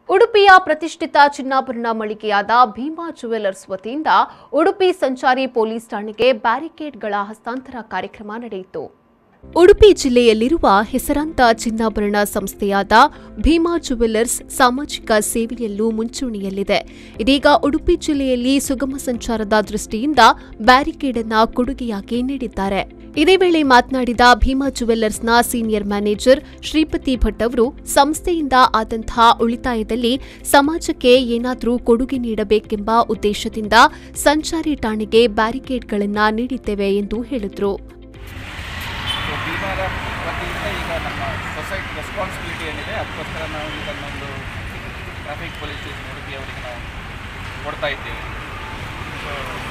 ಉಡುಪಿಯ ಪ್ರತಿಷ್ಠಿತ ಚಿನ್ನಾಭರಣ ಮಳಿಗೆಯಾದ ಭೀಮಾ ಜುವೆಲ್ಲರ್ಸ್ ವತಿಯಿಂದ ಉಡುಪಿ ಸಂಚಾರಿ ಪೊಲೀಸ್ ಠಾಣೆಗೆ ಬ್ಯಾರಿಕೇಡ್ಗಳ ಹಸ್ತಾಂತರ ಕಾರ್ಯಕ್ರಮ ನಡೆಯಿತು ಉಡುಪಿ ಜಿಲ್ಲೆಯಲ್ಲಿರುವ ಹೆಸರಾಂತ ಚಿನ್ನಾಭರಣ ಸಂಸ್ಥೆಯಾದ ಭೀಮಾ ಜುವೆಲ್ಲರ್ಸ್ ಸಾಮಾಜಿಕ ಸೇವೆಯಲ್ಲೂ ಮುಂಚೂಣಿಯಲ್ಲಿದೆ ಇದೀಗ ಉಡುಪಿ ಜಿಲ್ಲೆಯಲ್ಲಿ ಸುಗಮ ಸಂಚಾರದ ದೃಷ್ಟಿಯಿಂದ ಬ್ಯಾರಿಕೇಡ್ ಅನ್ನ ಕೊಡುಗೆಯಾಗಿ ನೀಡಿದ್ದಾರೆ ಇದೇ ವೇಳೆ ಮಾತನಾಡಿದ ಭೀಮಾ ಜುವೆಲ್ಲರ್ಸ್ನ ಸೀನಿಯರ್ ಮ್ಯಾನೇಜರ್ ಶ್ರೀಪತಿ ಭಟ್ ಅವರು ಸಂಸ್ಥೆಯಿಂದ ಆದಂತಹ ಉಳಿತಾಯದಲ್ಲಿ ಸಮಾಜಕ್ಕೆ ಏನಾದರೂ ಕೊಡುಗೆ ನೀಡಬೇಕೆಂಬ ಉದ್ದೇಶದಿಂದ ಸಂಚಾರಿ ಠಾಣೆಗೆ ಬ್ಯಾರಿಕೇಡ್ಗಳನ್ನು ನೀಡಿದ್ದೇವೆ ಎಂದು ಹೇಳಿದರು ಸೊ ಭೀಮಾರ ವತಿಯಿಂದ ಈಗ ನಮ್ಮ ಸೊಸೈಟಿ ರೆಸ್ಪಾನ್ಸಿಬಿಲಿಟಿ ಏನಿದೆ ಅದಕ್ಕೋಸ್ಕರ ನಾವು ಇದನ್ನೊಂದು ಟ್ರಾಫಿಕ್ ಪೊಲೀಸ್ ಸ್ಟೇಷನ್ ಉಡುಪಿ ಅವರಿಗೆ ನಾವು ಕೊಡ್ತಾ ಇದ್ದೇವೆ ಸೊ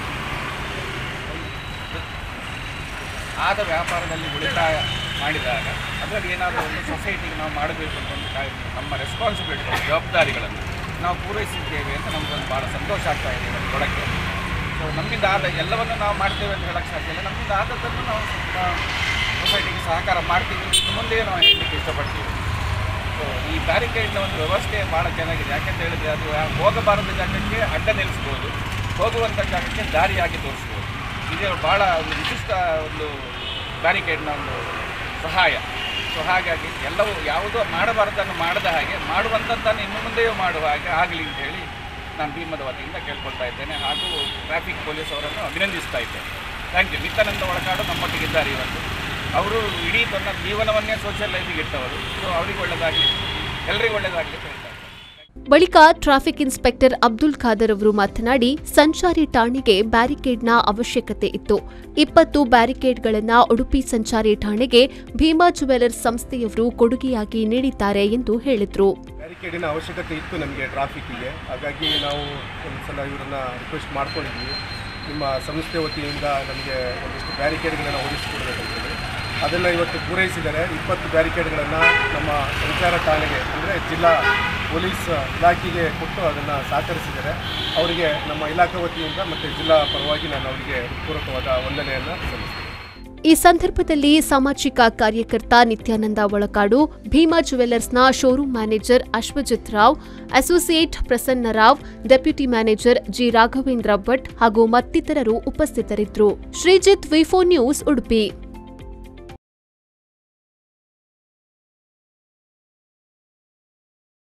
ಆದ ವ್ಯಾಪಾರದಲ್ಲಿ ಉಳಿತಾಯ ಮಾಡಿದಾಗ ಅದರಲ್ಲಿ ಏನಾದರೂ ಒಂದು ಸೊಸೈಟಿಗೆ ನಾವು ಮಾಡಬೇಕು ಅಂತ ಒಂದು ಕಾಯ್- ನಮ್ಮ ರೆಸ್ಪಾನ್ಸಿಬಿಲಿಟಿ ಜವಾಬ್ದಾರಿಗಳನ್ನು ನಾವು ಪೂರೈಸಿದ್ದೇವೆ ಅಂತ ನಮಗೊಂದು ಭಾಳ ಸಂತೋಷ ಆಗ್ತಾ ಇದೆ ಇವತ್ತು ಕೊಡೋಕ್ಕೆ ಸೊ ನಮ್ಮಿಂದ ಆದ ಎಲ್ಲವನ್ನು ನಾವು ಮಾಡ್ತೇವೆ ಅಂತ ಹೇಳಕ್ಕೆ ಸಾಧ್ಯ ಇಲ್ಲ ನಮ್ಮಿಂದ ಆದದ್ದನ್ನು ನಾವು ಸೊಸೈಟಿಗೆ ಸಹಕಾರ ಮಾಡ್ತೀವಿ ಇನ್ನು ಮುಂದೆ ನಾವು ಹೇಳಲಿಕ್ಕೆ ಇಷ್ಟಪಡ್ತೀವಿ ಸೊ ಈ ಬ್ಯಾರಿಕೇಡ್ನ ಒಂದು ವ್ಯವಸ್ಥೆ ಭಾಳ ಚೆನ್ನಾಗಿದೆ ಯಾಕೆಂತ ಹೇಳಿದ್ರೆ ಅದು ಯಾ- ಹೋಗಬಾರದ ಜಾಗಕ್ಕೆ ಅಡ್ಡ ನಿಲ್ಲಿಸ್ಬೋದು ಹೋಗುವಂಥ ಜಾಗಕ್ಕೆ ದಾರಿಯಾಗಿ ತೋರಿಸ್ಬೋದು ಇದು ಭಾಳ ಒಂದು ವಿಶಿಷ್ಟ ಒಂದು ಬ್ಯಾರಿಕೇಡ್ನ ಒಂದು ಸಹಾಯ ಸೊ ಹಾಗಾಗಿ ಎಲ್ಲವೂ ಯಾವುದೋ ಮಾಡಬಾರ್ದನ್ನು ಮಾಡದ ಹಾಗೆ ಮಾಡುವಂಥದ್ದನ್ನು ಇನ್ನು ಮುಂದೆಯೂ ಮಾಡುವ ಹಾಗೆ ಆಗಲಿ ಅಂತ ಹೇಳಿ ನಾನು ಭೀಮದ ವತಿಯಿಂದ ಕೇಳ್ಕೊಳ್ತಾ ಇದ್ದೇನೆ ಹಾಗೂ ಟ್ರಾಫಿಕ್ ಪೊಲೀಸ್ ಅವರನ್ನು ಅಭಿನಂದಿಸ್ತಾ ಇದ್ದೇನೆ ಥ್ಯಾಂಕ್ ಯು ನಿತ್ಯಾನಂದ ಒಳಕಾಡು ನಮ್ಮೊಟ್ಟಿಗಿದ್ದಾರೆ ಇವತ್ತು ಅವರು ಇಡೀ ತನ್ನ ಜೀವನವನ್ನೇ ಸೋಷಿಯಲ್ ಲೈಫಿಗೆ ಇಟ್ಟವರು ಸೊ ಅವರಿಗೆ ಒಳ್ಳೆಯದಾಗಲಿ ಎಲ್ರಿಗೂ ಒಳ್ಳೆಯದಾಗಲಿ ಅಂತ ಹೇಳ್ತಾ ಇದ್ದೇನೆ ಬಳಿಕ ಟ್ರಾಫಿಕ್ ಇನ್ಸ್ಪೆಕ್ಟರ್ ಅಬ್ದುಲ್ ಖಾದರ್ ಅವರು ಮಾತನಾಡಿ ಸಂಚಾರಿ ಠಾಣೆಗೆ ಬ್ಯಾರಿಕೇಡ್ನ ಅವಶ್ಯಕತೆ ಇತ್ತು ಇಪ್ಪತ್ತು ಬ್ಯಾರಿಕೇಡ್ಗಳನ್ನು ಉಡುಪಿ ಸಂಚಾರಿ ಠಾಣೆಗೆ ಭೀಮಾ ಜುವೆಲ್ಲರ್ಸ್ ಸಂಸ್ಥೆಯವರು ಕೊಡುಗೆಯಾಗಿ ನೀಡಿದ್ದಾರೆ ಎಂದು ಹೇಳಿದರು ಬ್ಯಾರಿಕೇಡಿನ ಅವಶ್ಯಕತೆ ಇತ್ತು ನಮಗೆ ಟ್ರಾಫಿಕ್ಕಿಗೆ ಹಾಗಾಗಿ ನಾವು ಒಂದು ಸಲ ಇವರನ್ನು ರಿಕ್ವೆಸ್ಟ್ ಮಾಡ್ಕೊಂಡಿದ್ವಿ ನಿಮ್ಮ ಸಂಸ್ಥೆ ವತಿಯಿಂದ ನಮಗೆ ಒಂದಿಷ್ಟು ಬ್ಯಾರಿಕೇಡ್ಗಳನ್ನು ಒದಗಿಸಿಕೊಡ್ಬೇಕಂತೇಳಿ ಅದನ್ನು ಇವತ್ತು ಪೂರೈಸಿದ್ದಾರೆ ಇಪ್ಪತ್ತು ಬ್ಯಾರಿಕೇಡ್ಗಳನ್ನು ನಮ್ಮ ಸಂಚಾರ ಠಾಣೆಗೆ ಅಂದರೆ ಜಿಲ್ಲಾ ಪೊಲೀಸ್ ಇಲಾಖೆಗೆ ಕೊಟ್ಟು ಅದನ್ನು ಸಹಕರಿಸಿದ್ದಾರೆ ಅವರಿಗೆ ನಮ್ಮ ಇಲಾಖೆ ವತಿಯಿಂದ ಮತ್ತು ಜಿಲ್ಲಾ ಪರವಾಗಿ ನಾನು ಅವರಿಗೆ ಪೂರಕವಾದ ವಂದನೆಯನ್ನು ಸಲ್ಲಿಸ್ತೇನೆ ಈ ಸಂದರ್ಭದಲ್ಲಿ ಸಾಮಾಜಿಕ ಕಾರ್ಯಕರ್ತ ನಿತ್ಯಾನಂದ ಒಳಕಾಡು ಭೀಮಾ ಜುವೆಲ್ಲರ್ಸ್ನ showroom manager Ashwajith Rao associate Prasanna Rao deputy manager G Raghavendra Bhat ಹಾಗೂ ಮತ್ತಿತರರು ಉಪಸ್ಥಿತರಿದ್ದರು ಶ್ರೀಜಿತ್ ವಿಫೋ ನ್ಯೂಸ್ ಉಡುಪಿ